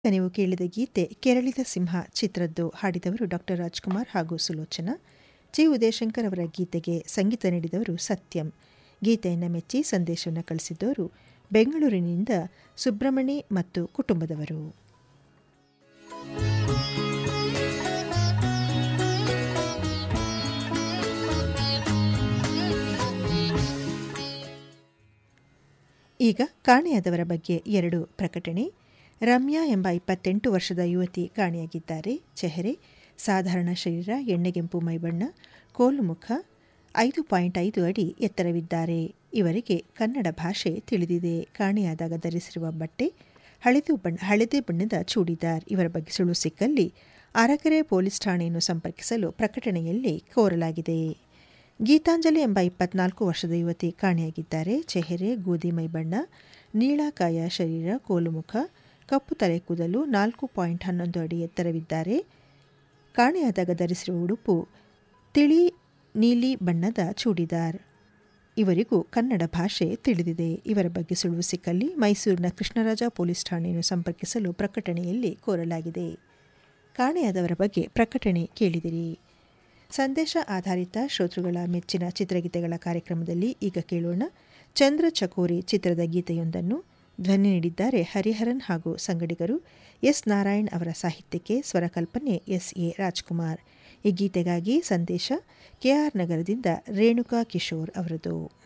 ಈಗ ನೀವು ಕೇಳಿದ ಗೀತೆ ಕೆರಳಿದ ಸಿಂಹ ಚಿತ್ರದ್ದು ಹಾಡಿದವರು ಡಾಕ್ಟರ್ ರಾಜ್ಕುಮಾರ್ ಹಾಗೂ ಸುಲೋಚನಾ ಜಿ ಉದಯಶಂಕರ್ ಅವರ ಗೀತೆಗೆ ಸಂಗೀತ ನೀಡಿದವರು ಸತ್ಯಂ ಗೀತೆಯನ್ನು ಮೆಚ್ಚಿ ಸಂದೇಶವನ್ನು ಕಳಿಸಿದ್ದವರು ಬೆಂಗಳೂರಿನಿಂದ ಸುಬ್ರಹ್ಮಣಿ ಮತ್ತು ಕುಟುಂಬದವರು ಈಗ ಕಾಣೆಯಾದವರ ಬಗ್ಗೆ ಎರಡು ಪ್ರಕಟಣೆ ರಮ್ಯಾ ಎಂಬ ಇಪ್ಪತ್ತೆಂಟು ವರ್ಷದ ಯುವತಿ ಕಾಣೆಯಾಗಿದ್ದಾರೆ ಚೆಹರೆ ಸಾಧಾರಣ ಶರೀರ ಎಣ್ಣೆಗೆಂಪು ಮೈಬಣ್ಣ ಕೋಲು ಮುಖ ಐದು ಪಾಯಿಂಟ್ ಐದು ಅಡಿ ಎತ್ತರವಿದ್ದಾರೆ ಇವರಿಗೆ ಕನ್ನಡ ಭಾಷೆ ತಿಳಿದಿದೆ ಕಾಣೆಯಾದಾಗ ಧರಿಸಿರುವ ಬಟ್ಟೆ ಹಳೆದು ಬಣ್ಣ ಹಳದಿ ಬಣ್ಣದ ಚೂಡಿದಾರ್ ಇವರ ಬಗ್ಗೆ ಸುಳು ಸಿಕ್ಕಲ್ಲಿ ಅರಕೆರೆ ಪೊಲೀಸ್ ಠಾಣೆಯನ್ನು ಸಂಪರ್ಕಿಸಲು ಪ್ರಕಟಣೆಯಲ್ಲಿ ಕೋರಲಾಗಿದೆ ಗೀತಾಂಜಲಿ ಎಂಬ ಇಪ್ಪತ್ನಾಲ್ಕು ವರ್ಷದ ಯುವತಿ ಕಾಣೆಯಾಗಿದ್ದಾರೆ ಚೆಹರೆ ಗೋಧಿ ಮೈಬಣ್ಣ ನೀಳಾಕಾಯ ಶರೀರ ಕೋಲುಮುಖ ಕಪ್ಪು ತಲೆ ಕೂದಲು ನಾಲ್ಕು ಪಾಯಿಂಟ್ ಹನ್ನೊಂದು ಅಡಿ ಎತ್ತರವಿದ್ದಾರೆ ಕಾಣೆಯಾದಾಗ ಧರಿಸಿರುವ ಉಡುಪು ತಿಳಿ ನೀಲಿ ಬಣ್ಣದ ಚೂಡಿದಾರ್ ಇವರಿಗೂ ಕನ್ನಡ ಭಾಷೆ ತಿಳಿದಿದೆ ಇವರ ಬಗ್ಗೆ ಸುಳುವು ಸಿಕ್ಕಲ್ಲಿ ಮೈಸೂರಿನ ಕೃಷ್ಣರಾಜ ಪೊಲೀಸ್ ಠಾಣೆಯನ್ನು ಸಂಪರ್ಕಿಸಲು ಪ್ರಕಟಣೆಯಲ್ಲಿ ಕೋರಲಾಗಿದೆ ಕಾಣೆಯಾದವರ ಬಗ್ಗೆ ಪ್ರಕಟಣೆ ಕೇಳಿದಿರಿ ಸಂದೇಶ ಆಧಾರಿತ ಶ್ರೋತೃಗಳ ಮೆಚ್ಚಿನ ಚಿತ್ರಗೀತೆಗಳ ಕಾರ್ಯಕ್ರಮದಲ್ಲಿ ಈಗ ಕೇಳೋಣ ಚಂದ್ರ ಚಕೋರಿ ಚಿತ್ರದ ಗೀತೆಯೊಂದನ್ನು ಧ್ವನಿ ನೀಡಿದ್ದಾರೆ ಹರಿಹರನ್ ಹಾಗೂ ಸಂಗಡಿಗರು ಎಸ್ ನಾರಾಯಣ್ ಅವರ ಸಾಹಿತ್ಯಕ್ಕೆ ಸ್ವರಕಲ್ಪನೆ ಎಸ್ ಎ ರಾಜ್ಕುಮಾರ್ ಈ ಗೀತೆಗಾಗಿ ಸಂದೇಶ ಕೆಆರ್ ನಗರದಿಂದ ರೇಣುಕಾ ಕಿಶೋರ್ ಅವರದು